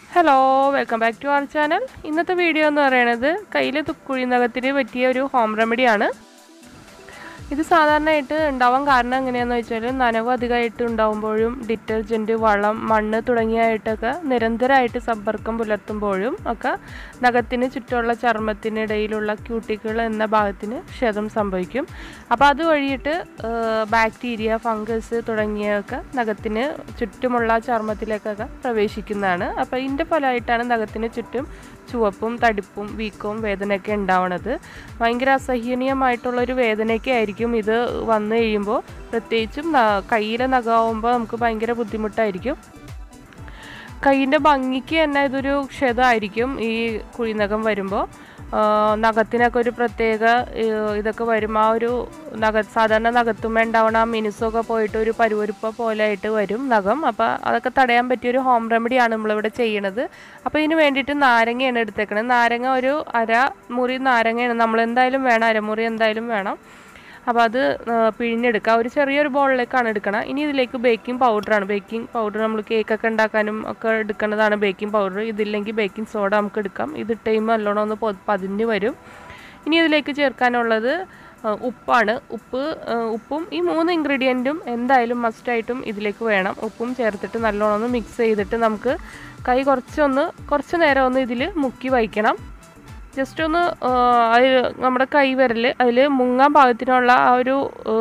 hello welcome back to our channel ഇന്നത്തെ video എന്ന് പറയുന്നത് കയ്യിൽ തുക്കുഴി നഖത്തിന് പറ്റിയ ഒരു ഹോം റെമഡിയാണ് ഇത് സാധാരണയായിട്ട് ഉണ്ടാവാൻ കാരണം എങ്ങനെയാണെന്ന് വെച്ചാൽ നനവ് അധികമായിട്ട് ഉണ്ടാകുമ്പോഴും ഡിറ്റർജൻറ്റ് വളം മണ്ണ് തുടങ്ങിയായിട്ടൊക്കെ നിരന്തരമായിട്ട് സമ്പർക്കം പുലർത്തുമ്പോഴും ഒക്കെ നഖത്തിന് ചുറ്റുമുള്ള ചർമ്മത്തിനിടയിലുള്ള ക്യൂട്ടിക്കിൾ എന്ന ഭാഗത്തിന് ക്ഷതം സംഭവിക്കും അപ്പോൾ അത് വഴിയിട്ട് ബാക്ടീരിയ ഫംഗസ് തുടങ്ങിയതൊക്കെ നഖത്തിന് ചുറ്റുമുള്ള ചർമ്മത്തിലേക്കൊക്കെ പ്രവേശിക്കുന്നതാണ് അപ്പോൾ ഇതിൻ്റെ ഫലമായിട്ടാണ് നഖത്തിന് ചുറ്റും ചുവപ്പും തടിപ്പും വീക്കവും വേദനയൊക്കെ ഉണ്ടാവണത് ഭയങ്കര അസഹനീയമായിട്ടുള്ളൊരു വേദനയൊക്കെ ആയിരിക്കും ഇത് വന്നു കഴിയുമ്പോൾ പ്രത്യേകിച്ചും കയ്യിലെ നഖമാകുമ്പോൾ നമുക്ക് ഭയങ്കര ബുദ്ധിമുട്ടായിരിക്കും കൈയിൻ്റെ ഭംഗിക്ക് തന്നെ ഇതൊരു ക്ഷതമായിരിക്കും ഈ കുഴിനഖം വരുമ്പോൾ നഖത്തിനൊക്കെ ഒരു പ്രത്യേക ഇതൊക്കെ വരും ആ ഒരു നഖ സാധാരണ നഖത്തുമ്മ ഉണ്ടാവണ ആ മിനുസൊക്കെ പോയിട്ട് ഒരു പരുവരുപ്പ പോലെ ആയിട്ട് വരും നഖം അപ്പോൾ അതൊക്കെ തടയാൻ പറ്റിയ ഒരു ഹോം റെമഡിയാണ് നമ്മളിവിടെ ചെയ്യണത് അപ്പോൾ ഇതിന് വേണ്ടിയിട്ട് നാരങ്ങയാണ് എടുത്തേക്കണത് നാരങ്ങ ഒരു അര മുറി നാരങ്ങയാണ് നമ്മൾ എന്തായാലും വേണം അരമുറി എന്തായാലും വേണം അപ്പോൾ അത് പിഴിഞ്ഞെടുക്കുക ഒരു ചെറിയൊരു ബോളിലേക്കാണ് എടുക്കണം ഇനി ഇതിലേക്ക് ബേക്കിംഗ് പൗഡറാണ് ബേക്കിംഗ് പൗഡർ നമ്മൾ കേക്കൊക്കെ ഉണ്ടാക്കാനും ഒക്കെ എടുക്കുന്നതാണ് ബേക്കിംഗ് പൗഡർ ഇതില്ലെങ്കിൽ ബേക്കിംഗ് സോഡ നമുക്ക് എടുക്കാം ഇത് ടൈം നല്ലോണം ഒന്ന് പതിഞ്ഞ് വരും ഇനി ഇതിലേക്ക് ചേർക്കാനുള്ളത് ഉപ്പാണ് ഉപ്പ് ഉപ്പും ഈ മൂന്ന് ഇൻഗ്രീഡിയൻറ്റും എന്തായാലും മസ്റ്റായിട്ടും ഇതിലേക്ക് വേണം ഉപ്പും ചേർത്തിട്ട് നല്ലോണം ഒന്ന് മിക്സ് ചെയ്തിട്ട് നമുക്ക് കൈ കുറച്ചൊന്ന് കുറച്ച് നേരം ഒന്ന് ഇതിൽ മുക്കി വയ്ക്കണം ജസ്റ്റ് ഒന്ന് അതിൽ നമ്മുടെ കൈ വിരൽ അതിൽ മുങ്ങാൻ പാകത്തിനുള്ള ആ ഒരു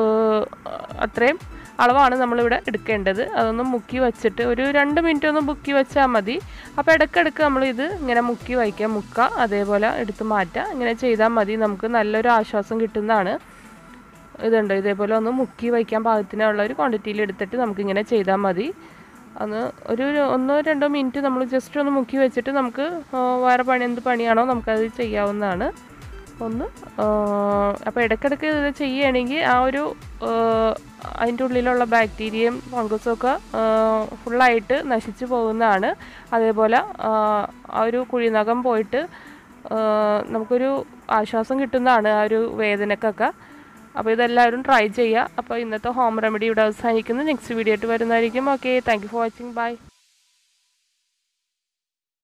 അത്രയും അളവാണ് നമ്മളിവിടെ എടുക്കേണ്ടത് അതൊന്ന് മുക്കി വെച്ചിട്ട് ഒരു രണ്ട് മിനിറ്റ് ഒന്ന് മുക്കി വെച്ചാൽ മതി അപ്പോൾ ഇടയ്ക്കിടയ്ക്ക് നമ്മൾ ഇത് ഇങ്ങനെ മുക്കി വയ്ക്കുക മുക്കുക അതേപോലെ എടുത്ത് മാറ്റുക ഇങ്ങനെ ചെയ്താൽ മതി നമുക്ക് നല്ലൊരു ആശ്വാസം കിട്ടുന്നതാണ് ഇതുണ്ട് ഇതേപോലെ ഒന്ന് മുക്കി വയ്ക്കാൻ പാകത്തിനുള്ള ഒരു ക്വാണ്ടിറ്റിയിൽ എടുത്തിട്ട് നമുക്കിങ്ങനെ ചെയ്താൽ മതി അന്ന് ഒരു ഒന്നോ രണ്ടോ മിനിറ്റ് നമ്മൾ ജസ്റ്റ് ഒന്ന് മുക്കി വെച്ചിട്ട് നമുക്ക് വേറെ പണി എന്ത് പണിയാണോ നമുക്കത് ചെയ്യാവുന്നതാണ് ഒന്ന് അപ്പോൾ ഇടയ്ക്കിടയ്ക്ക് ഇത് ചെയ്യുകയാണെങ്കിൽ ആ ഒരു അതിൻ്റെ ഉള്ളിലുള്ള ബാക്ടീരിയയും ഫംഗസും ഒക്കെ ഫുള്ളായിട്ട് നശിച്ചു പോകുന്നതാണ് അതേപോലെ ആ ഒരു കുഴിനകം പോയിട്ട് നമുക്കൊരു ആശ്വാസം കിട്ടുന്നതാണ് ആ ഒരു വേദനക്കൊക്കെ അപ്പോൾ ഇതെല്ലാവരും ട്രൈ ചെയ്യുക അപ്പോൾ ഇന്നത്തെ ഹോം റെമഡി ഇവിടെ അവസാനിക്കുന്നു നെക്സ്റ്റ് വീഡിയോ ആയിട്ട് വരുന്നതായിരിക്കും okay thank you for watching by